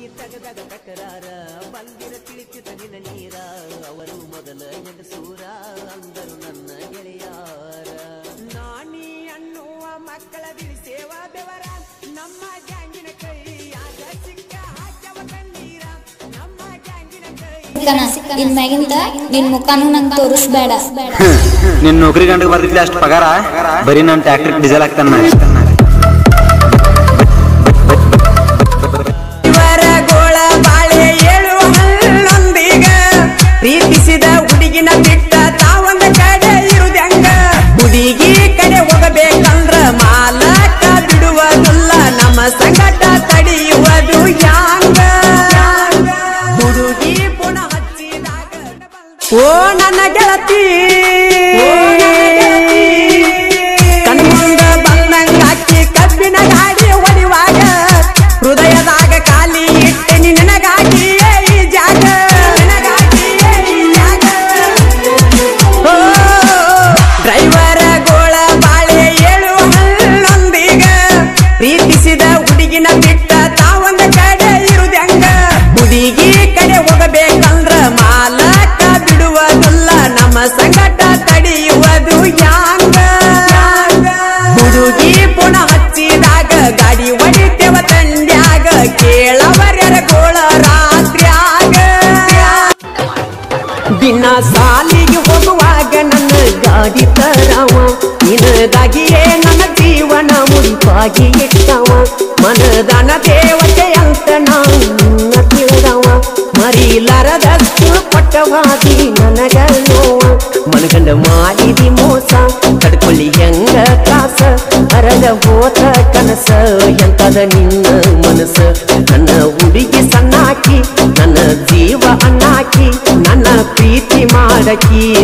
ಹುಡುಗಿ ತಗದಾಗ ತಕರಾರ ಬಂದಿರ ತಿಳಿಸಿದ ನಿನ್ನ ನೀರ ಅವರು ಮೊದಲ ಹೆಂಗಸೂರ ಅಂದರು ನನ್ನ ಗೆಳೆಯಾರ ನಾಣಿ ಅನ್ನುವ ಮಕ್ಕಳ ಬಿಡಿಸೇವ ಬೆವರ ನಮ್ಮ ಗ್ಯಾಂಗಿನ ಕೈಯಾಗ ಸಿಕ್ಕ ಹಾಕ್ಯವ ಕಣ್ಣೀರ ನಮ್ಮ ಗ್ಯಾಂಗಿನ ಕೈ ಕಣ ಇನ್ ಮ್ಯಾಗಿಂದ ನಿನ್ ಮುಖಾನು ನಂಗೆ ತೋರಿಸ್ಬೇಡ ನಿನ್ ನೌಕರಿ ಗಂಟಗೆ ಬರ್ತಿದ್ಲಿ ಅಷ್ಟು ಪಗಾರ ಬರೀ ನಾನು ಟ್ಯಾಕ್ಟ್ರಿ ಡೀಸೆಲ್ ಹಾಕ್ತಾನ ಇವರ ಗೋಳ ಬಾಳೆ ಏಳು ಹಲ್ಲೊಂದೀಗ ಪ್ರೀತಿಸಿದ ಹುಡುಗಿನ ಬಿಟ್ಟ ತಾವೊಂದ ಕಡೆ ಇರುದಂಗ ಹುಡುಗಿ ಕಡೆ ಹೋಗಬೇಕಂದ್ರ ಮಾಲಕ ಬಿಡುವುದಿಲ್ಲ ನಮ್ಮ ಸಂಗಟ ತಡೆಯುವುದು ಯಾಂಗ ಹುಡುಗಿ ಪುನಃ ಹಚ್ಚಿದಾಗ ಓ ನನ್ನ ಗೆಳತಿ ಕಣ್ಮುಂದ ಬಂದಂಗಾಕಿ ಕಬ್ಬಿನ ಗಾಡಿ ಹೊಡಿವಾಗ ಹೃದಯದಾಗ ಖಾಲಿ ಇಟ್ಟೆ ನಿನಗಾಗಿ ಈ ಜಾಗ ನಿನಗಾಗಿ ಈ ಜಾಗ ಓ ಡ್ರೈವರ ಗೋಳ ಬಾಳೆ ಏಳು ಹಲ್ಲೊಂದೀಗ ಪ್ರೀತಿಸಿದ ಹುಡುಗಿನ ಬಿಟ್ಟ ತಾವೊಂದ ಕಡೆ ಇರುದಂಗ ಹುಡುಗಿ ಕಡೆ ಹೋಗಬೇಕಂದ್ರ ಮಾಲಕ ಬಿಡುವುದಿಲ್ಲ ನಮ್ಮ ಸಂಗಟ ತಡೆಯುವುದು ಯಾಂಗ ಹುಡುಗಿ ಪುನಃ ಹಚ್ಚಿದಾಗ ಗಾಡಿ ಹೊಡಿತೇವ ತಂಡ್ಯಾಗ ಕೇಳವರ್ಯರ ಗೋಳ ರಾತ್ರ್ಯಾಗ ದಿನ ಸಾಲಿಗೆ ಹೋಗುವಾಗ ನನ್ನ ಗಾಡಿ ತರವ ನಿನಗಾಗಿಯೇ ನನ್ನ ಜೀವನ ಮುಡಿಪಾಗಿ ಇಟ್ಟವ ಮನದನ ದೇವತೆ ಅಂತ ನನ್ನ ತಿಳಿದವ ಮರಿಲಾರದಷ್ಟು ಪಟ್ಟವಾದಿ ನನಗ ನೋವ ಮನಗಂಡ ಮಾಡಿದಿ ಮೋಸ ತಡ್ಕೊಳ್ಳಿ ಹೆಂಗ ತ್ರಾಸ ಹರದ ಹೋತ ಕನಸ ಎಂತದ ನಿನ್ನ ಮನಸ್ಸ ನನ್ನ ಹುಡುಗಿ ಸಣ್ಣಾಕಿ ನನ್ನ ಜೀವ ಅಣ್ಣಾಕಿ ನನ್ನ ಪ್ರೀತಿ ಮಾಡಕಿ